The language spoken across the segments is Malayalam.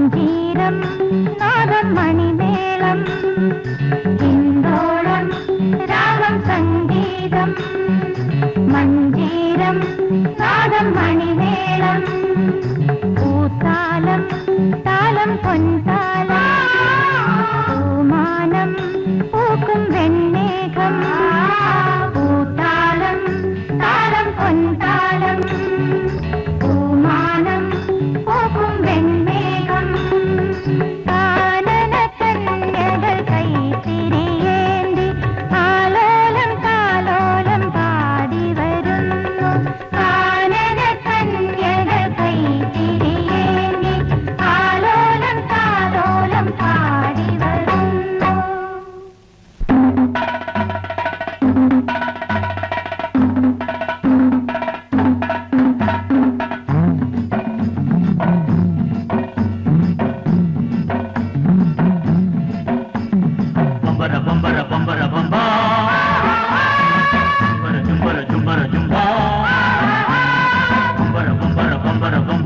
മഞ്ജീരം നാദം മണിമേളം ഹിന്ദോളം രാഗം സംഗീതം മഞ്ജീരം നാദം മണിമേളം പൂത്താലം താലം പൊൻതാലം പൂമാനം പൂക്കും വെണ്ണേകം പൂത്താലം താലം പൊൻതാലം പൂമാനം പൂക്കും വെണ്ണേകം കാനന കന്യകൾ കൈത്തിരിയേന്തി ആലോലം താലോലം പാടി വരുന്നു കാനന കന്യകൾ കൈത്തിരിയേന്തി ആലോലം താലോലം പാടി വരുന്നു ಬಂಬರ ಬಂಬರ ಬಂಬರ ಬಂಬ ಜುಂಬರ ಜುಂಬರ ಜುಂಬರ ಜುಂಬ ಬಂಬರ ಬಂಬರ ಬಂಬರ ಬಂಬ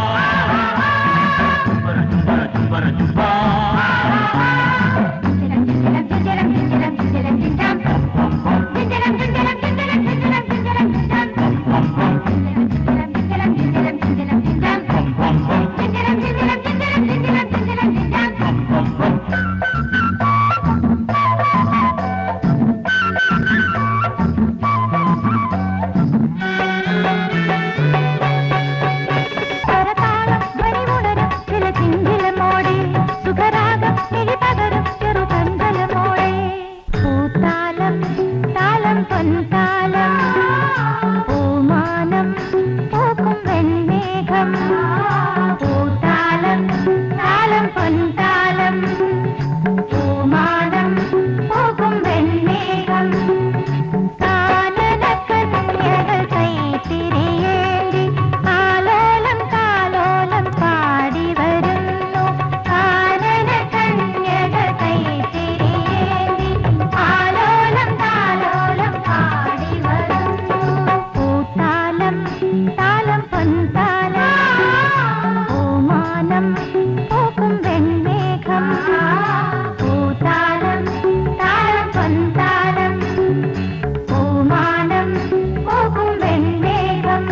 ಜುಂಬರ ಜುಂಬರ ಜುಂಬರ ಜುಂಬ സ്വരതാളം ധ്വനിമുണരും ചില ചിഞ്ചിലമോടെ സുഖരാഗം മിഴിപകരും ചെറുപന്തലമോടെ പൂത്താലം താലം പൊൻതാലം പൂമാനം പൂക്കും വെൺമേഘം പൂത്താലം താലം പൊൻതാലം പൂമാനം പൂക്കും വെൺമേഘം കാനനക്കന്യകൾ കൈത്തിരിയേന്തി ആലോലം താലോലം പാടി വരുന്നു കാനനക്കന്യകൾ കൈത്തിരിയേന്തി ആലോലം താലോലം പാടി വരുന്നു പൂത്താലം താലം പൊൻതാലം പൂമാനം പൂക്കും വെൺമേഘം പൂത്താലം താലം പൊൻതാലം പൂമാനം പോകും വെൺമേഘം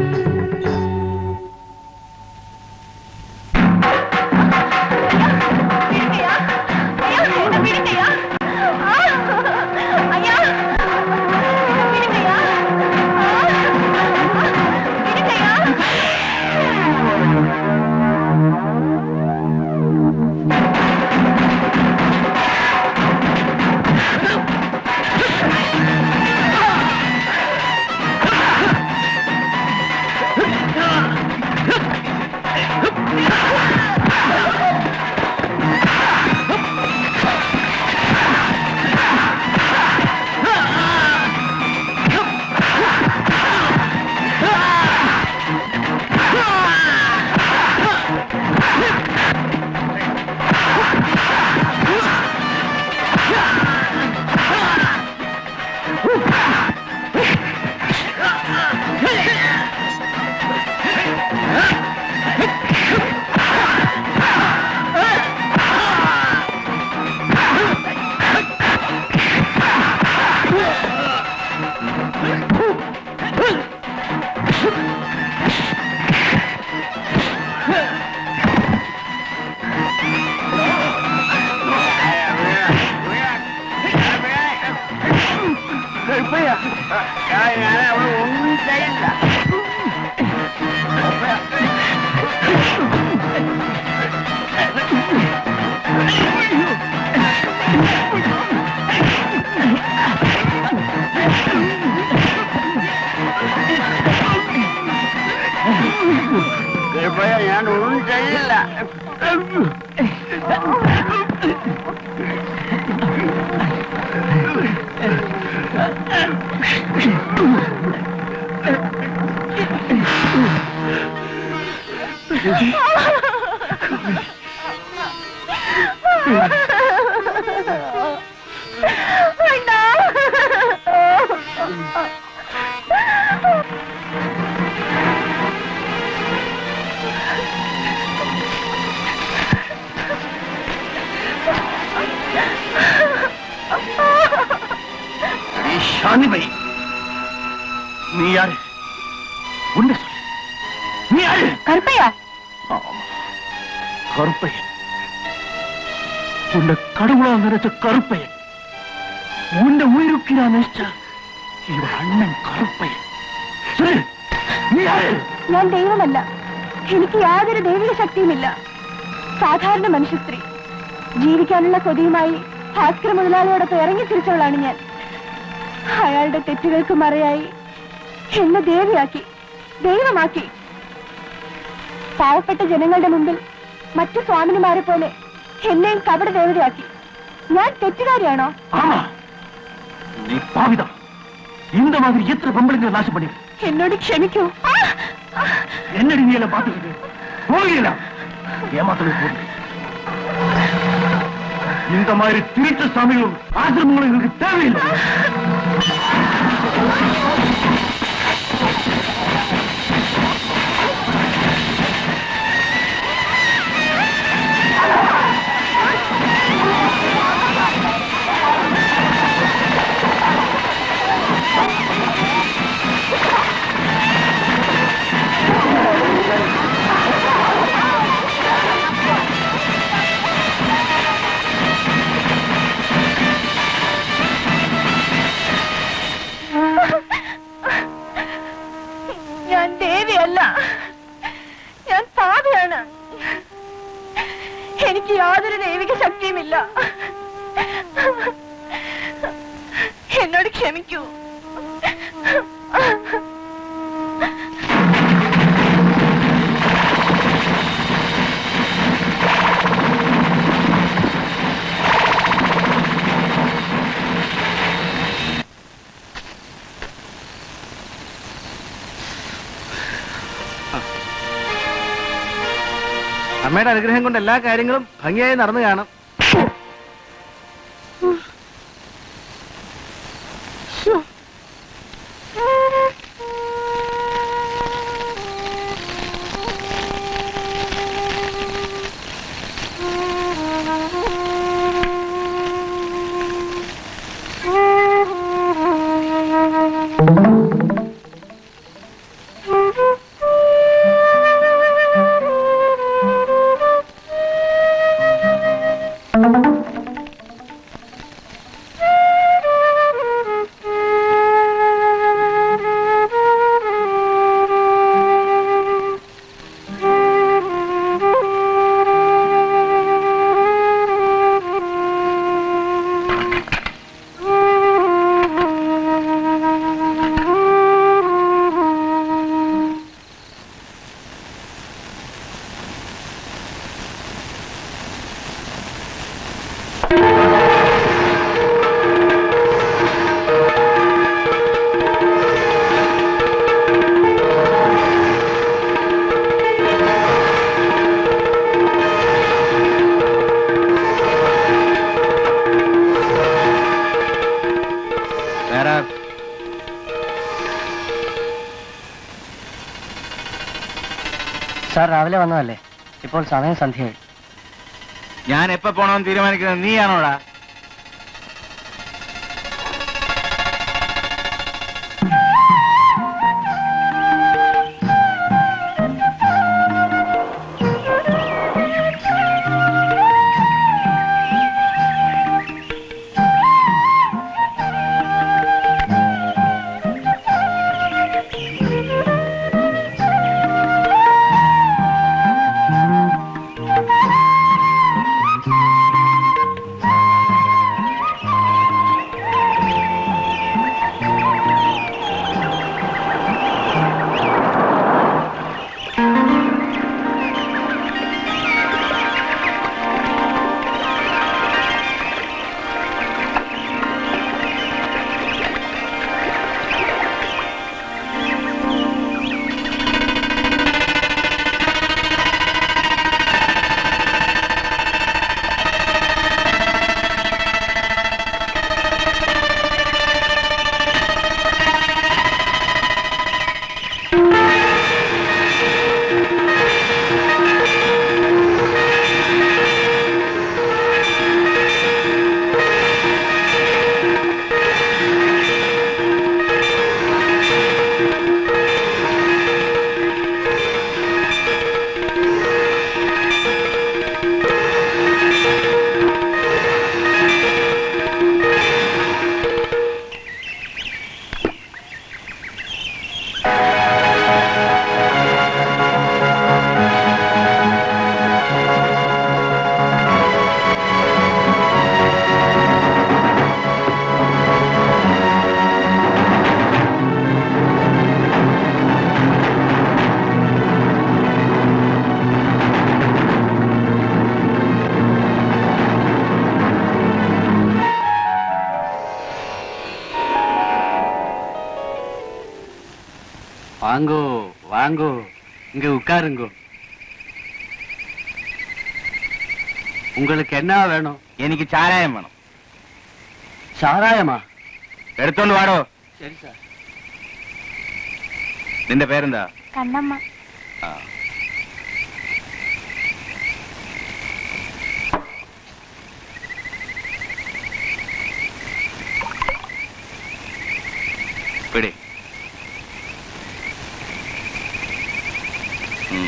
ഒന്നും ചെയ്യില്ല ഞാൻ ഒന്നും ചെയ്യില്ല അണ്ണാ சாந்திமணி நீ யாரு உண்மை சொல்லு நீ யாரு கருப்பையா ஆமா கருப்பையன் உன்னை கடவுளா நினைச்ச கருப்பையன் உன்னை உயிருக்கு நான் நினைச்ச இவன் அண்ணன் கருப்பையன் சொல்லு நீ யாரு ഞാൻ ദൈവമല്ല എനിക്ക് യാതൊരു ദൈവിക ശക്തിയുമില്ല സാധാരണ മനുഷ്യ സ്ത്രീ ജീവിക്കാനുള്ള കൊതിയുമായി ഭാസ്കര മുതലാളിയോടൊപ്പം ഇറങ്ങി തിരിച്ചവളാണ് ഞാൻ അയാളുടെ തെറ്റുകൾക്ക് മറയായി എന്നെ ദേവിയാക്കി ദൈവമാക്കി പാവപ്പെട്ട ജനങ്ങളുടെ മുമ്പിൽ മറ്റു സ്വാമിനിമാരെ പോലെ എന്നെയും കപട ദേവതയാക്കി ഞാൻ തെറ്റുകാരിയാണോ ஆமா நீ பாவிதான் இந்த மாதிரி எத்தனை பொம்பளைங்களை நாசம் பண்ணி എന്നോട് ക്ഷമിക്കൂ ആ! ആ! என்னடி நீ எல்லாம் பாத்துக்கிட்டு போகல ஏமாத்தவே போகுது இந்த மாதிரி திருட்டு சாமிகளும் ஆசிரமங்களும் எங்களுக்கு தேவையில்லை ഞാൻ ദേവിയല്ല ഞാൻ പാപിയാണ് എനിക്ക് യാതൊരു ദൈവിക ശക്തിയുമില്ല എന്നോട് ക്ഷമിക്കൂ അമ്മയുടെ അനുഗ്രഹം കൊണ്ട് എല്ലാ കാര്യങ്ങളും ഭംഗിയായി നടന്നു കാണും വേറെ സാർ രാവിലെ വന്നതല്ലേ ഇപ്പോൾ സമയം സന്ധ്യയായി ഞാൻ എപ്പോ പോണമെന്ന് തീരുമാനിക്കുന്നത് നീയാണോടാ ആ வாங்கோ வாங்கோ இங்க உட்காருங்கோ உங்களுக்கு என்ன வேணும் എനിക്ക് ചാരായം വേണം சாராயமா എടുത്തോണ്ട് വാടോ சரி சார் നിന്റെ പേരെന്താ കണ്ണമ്മ ആ. പിടി ഉം.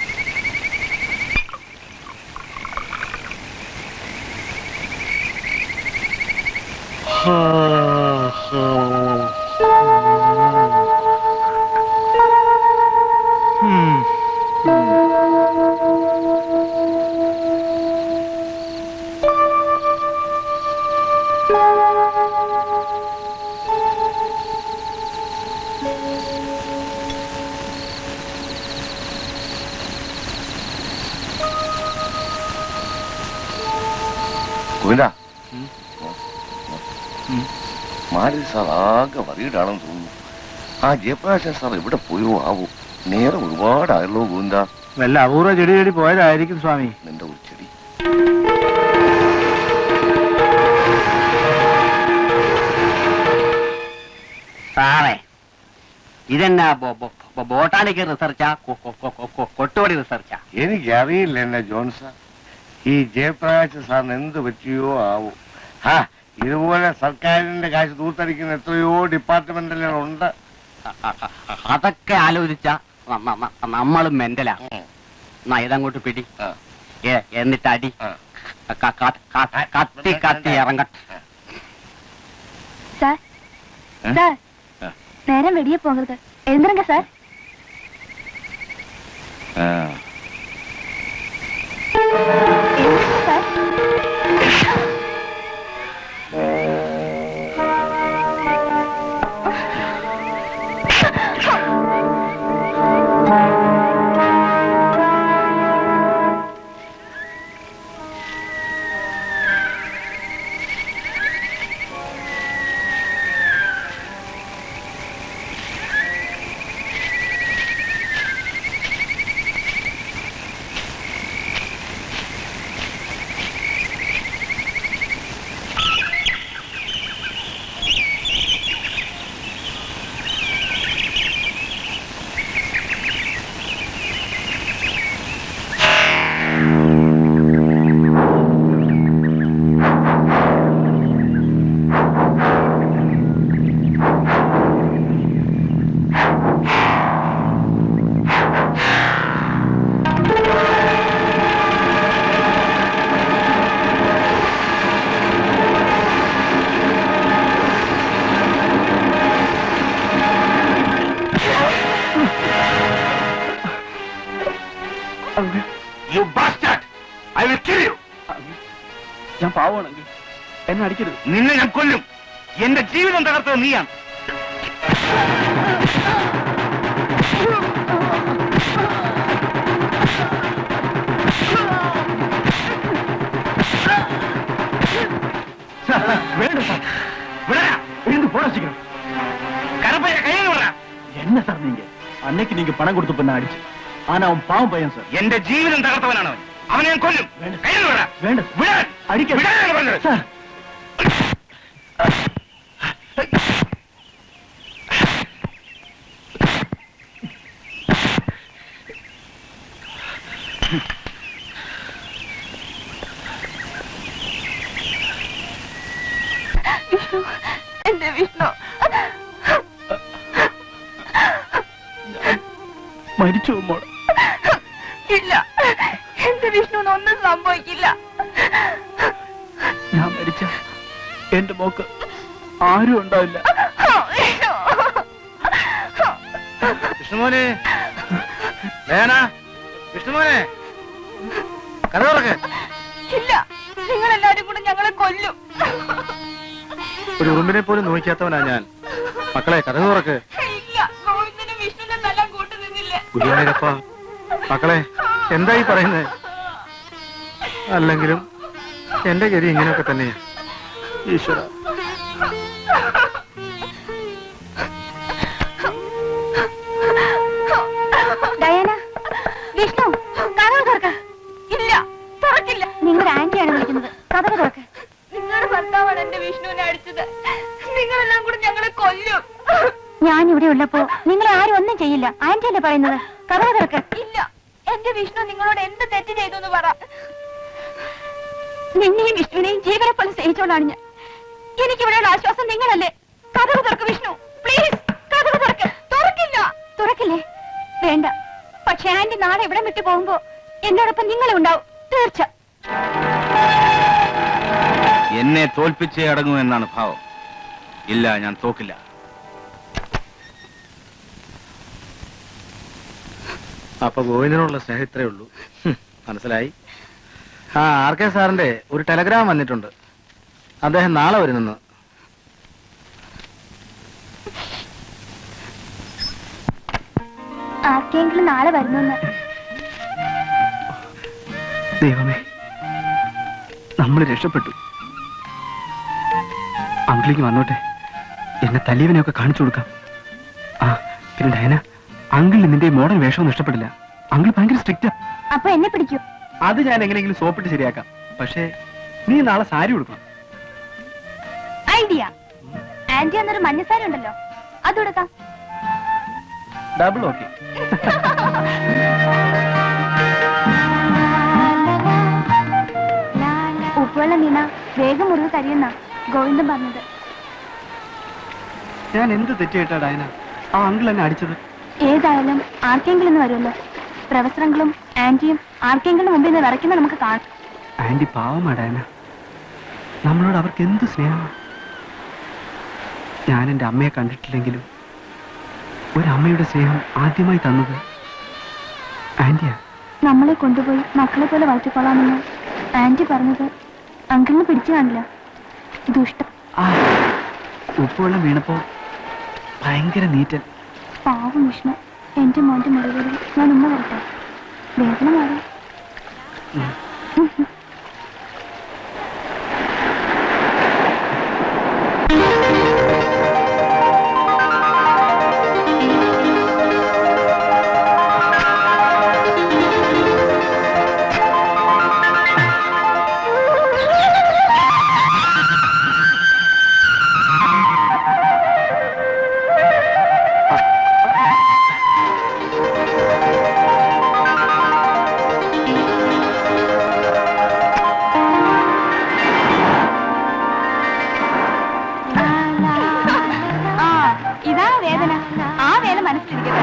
ഗോവിന്ദ മാരി സാർ ആകെ വറീഡാണെന്ന് തോന്നുന്നു ആ ജയപ്രകാശൻ സാർ എവിടെ പോയോ ആവോ നേരം ഒരുപാടായല്ലോ ഗോവിന്ദ വല്ല അപൂർവ ചെടി ചെടി പോയതായിരിക്കും സ്വാമി നിന്റെ ഒരു ചെടി സാറേ ഇതെന്നാ ബോട്ടാണിക്കൽ റിസർച്ചാ കൊട്ടുപടി റിസർച്ചാ എനിക്കറിയില്ല എന്നെ ജോൺസ ഈ ജയപ്രകാശ് സാറിന് എന്ത് പറ്റിയോ ആവോ ആ ഇതുപോലെ സർക്കാരിന്റെ കാശ് തൂത്തടിക്കുന്ന എത്രയോ ഡിപ്പാർട്ട്മെന്റുകളുണ്ട് അതൊക്കെ ആലോചിച്ച നമ്മളും മെന്റലാ എന്നാ ഇതങ്ങോട്ട് പിടി ആ. ഏ, എന്നിട്ട് അടി ആ. ക- ക- ക- കത്തി കത്തി ഇറങ്ങട്ടെ சார் ஆ? சார் ஆ. நேரம் வெளியே போகிறது எழுந்துருங்க சார் ആ. எழுந்துருங்க sir You bastard! I will kill you! ഞാൻ പാവമാണെങ്കിൽ എന്നെ അടിക്കരുത് നിന്നെ ഞാൻ കൊല്ലും എന്റെ ജീവിതം തകർത്തത് നീയാണ് വേണ്ട സാർ விடா எழுந்து போட சீக்கிரம் கருப்பைய கையில் விடுறா என்ன சார் நீங்க அன்னைக்கு நீங்க பணம் கொடுத்து பண்ண அடிச்சு ஆனா அவன் பாவம் பையன் சார் എന്റെ ജീവിതം തകർത്തവനാണ് അവൻ അവനെ ഞാൻ കൊല്ലും വേണ്ട. കയ്യിൽ വിടാ വേണ്ട വിടാൻ അടിക്കരുത്. വിടാനാണ് പറഞ്ഞത് സാർ വിഷ്ണു എന്റെ വിഷ്ണു മരിച്ചു മോളെ ഇല്ല എന്റെ വിഷ്ണുവിന് ഒന്നും സംഭവിക്കില്ല ഞാൻ മരിച്ച എന്റെ മോക്ക് ആരും ഉണ്ടാവില്ല വിഷ്ണു വിഷ്ണുമോനെ വേന വിഷ്ണുമോനെ കഥ തുറക്ക് ഇല്ല നിങ്ങൾ എല്ലാരും കൂടെ ഞങ്ങളെ കൊല്ലും ഒരു ഉറുമ്പിനെ പോലും നോക്കാത്തവനാ ഞാൻ മക്കളെ കഥ തുറക്ക് ഇല്ല ഗോവിന്ദനും വിഷ്ണുവിനും നല്ല കൂട്ടു നിന്നില്ലേ ഗുരുവായൂരപ്പ മക്കളെ എന്തായി പറയുന്നത് അല്ലെങ്കിലും എന്റെ ഗതി ഇങ്ങനെയൊക്കെ തന്നെയാ ഈശ്വര ഞാൻ ഇവിടെ ഉള്ളപ്പോ നിങ്ങളെ ആരും ഒന്നും ചെയ്യില്ല ആന്റി അല്ലേ പറയുന്നത് കഥ തുറക്ക് ഇല്ല എന്റെ വിഷ്ണു നിങ്ങളോട് എന്ത് തെറ്റ് ചെയ്തു എന്ന് പറ നിന്നെയും വിഷ്ണുവിനെയും ജീവനെ പോലെ സ്നേഹിച്ചോണ്ടാണ് ഞാൻ എനിക്കിവിടെയുള്ള ആശ്വാസം നിങ്ങളല്ലേ കഥ തുറക്ക് വിഷ്ണു പ്ലീസ് കഥ തുറക്ക് തുറക്കില്ല തുറക്കില്ലേ വേണ്ട പക്ഷെ ആന്റി നാളെ ഇവിടെ വിട്ടു പോകുമ്പോ എന്നോടൊപ്പം നിങ്ങളും ഉണ്ടാവും തീർച്ച എന്നെ തോൽപ്പിച്ചേ അടങ്ങൂ എന്നാണ് ഭാവം ഇല്ല ഞാൻ തോക്കില്ല അപ്പൊ ഗോവിന്ദനോടുള്ള സ്നേഹം ഇത്രേ ഉള്ളൂ ഹും, മനസ്സിലായി ആ ആർ കെ സാറിന്റെ ഒരു ടെലഗ്രാം വന്നിട്ടുണ്ട് അദ്ദേഹം നാളെ വരുന്നെന്ന് ആർക്കെങ്കിലും നാളെ വരുന്നെന്ന് ദൈവമേ നമ്മൾ രക്ഷപ്പെട്ടു അങ്കിളിക്ക് വന്നോട്ടെ എന്നെ തല്ലിയവനെയൊക്കെ കാണിച്ചു കൊടുക്കാം ആ പിന്നെ ഡയന അങ്കിളിന് നിന്റെ മോഡൽ വേഷമൊന്നും ഇഷ്ടപ്പെടില്ല അങ്കിൾ ഭയങ്കര സ്ട്രിക്റ്റാ അപ്പൊ എന്നെ പിടിക്കൂ അത് ഞാൻ എങ്ങനെയെങ്കിലും സോപ്പിട്ട് ശരിയാക്കാം പക്ഷേ നീ നാളെ സാരി കൊടുക്കണം ഐഡിയ ആന്റി എന്നൊരു മഞ്ഞസാരി ഉണ്ടല്ലോ അത് കൊടുക്കാം ഡബിൾ ഓക്കെ ഉപ്പുവെള്ളം വീണ വേഗം മുറിവ് കരിയുന്ന ഗോവിന്ദൻ പറഞ്ഞത് ഞാൻ എന്ത് തെറ്റിയിട്ടാ ഡയന ആ അങ്കിൾ എന്നെ അടിച്ചത് ഏതായാലും ആർക്കെങ്കിലും ഇന്ന് വരുമല്ലോ പ്രൊഫസറങ്ങളും ആന്റിയും ആർക്കെങ്കിലും മുമ്പിൽ നിന്ന് വിറയ്ക്കുന്ന നമുക്ക് കാണാം ആന്റി പാവമാ ഡയന നമ്മളോട് അവർക്ക് എന്ത് സ്നേഹമാണ് ഞാൻ എൻ്റെ അമ്മയെ കണ്ടിട്ടില്ലെങ്കിലും ഒരമ്മയുടെ സ്നേഹം ആദ്യമായി തന്നത് ആന്റിയാ നമ്മളെ കൊണ്ടുപോയി മക്കളെ പോലെ വളർത്തിക്കൊള്ളാമെന്ന് ആന്റി പറഞ്ഞത് അങ്കിളിന് പിടിച്ചു കാണില്ല ദുഷ്ടം ആ ഉപ്പുവെള്ളം വീണപ്പോ ഭയങ്കര നീറ്റൽ പാവം വിഷ്ണു എന്റെ മോന്റെ മുറിവുകളിൽ ഞാൻ ഉമ്മ വരട്ടെ വേദന മാറി ആ ഇതാ വേദന ആ വേദന മനസ്സിലിരിക്കട്ടെ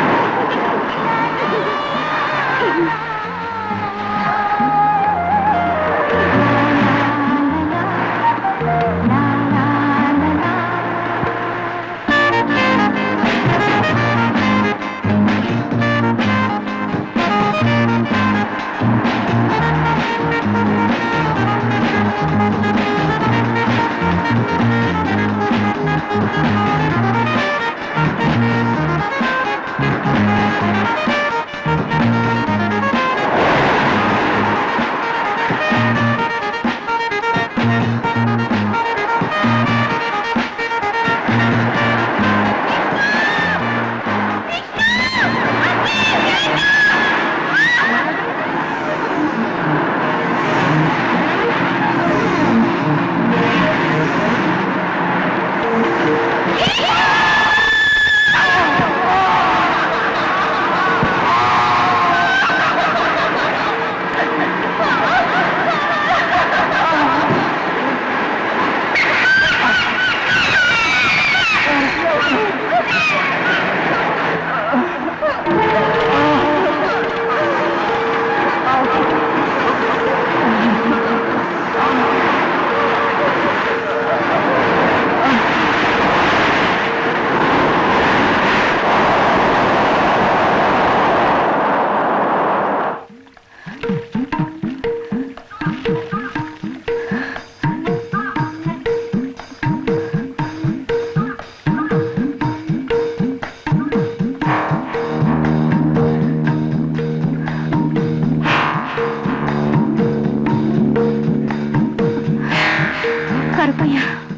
കറുപ്പയ്യ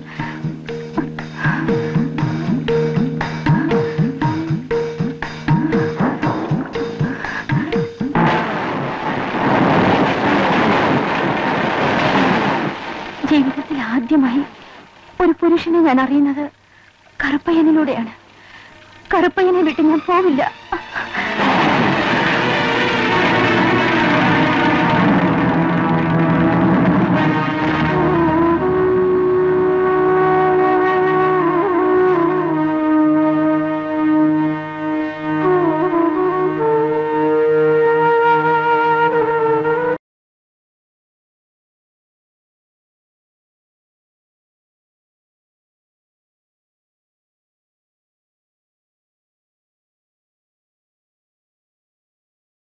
ജീവിതത്തിൽ ആദ്യമായി ഒരു പുരുഷനെ ഞാൻ അറിയുന്നത് കറുപ്പയ്യനിലൂടെയാണ് കറുപ്പയ്യനെ വിട്ട് ഞാൻ പോവില്ല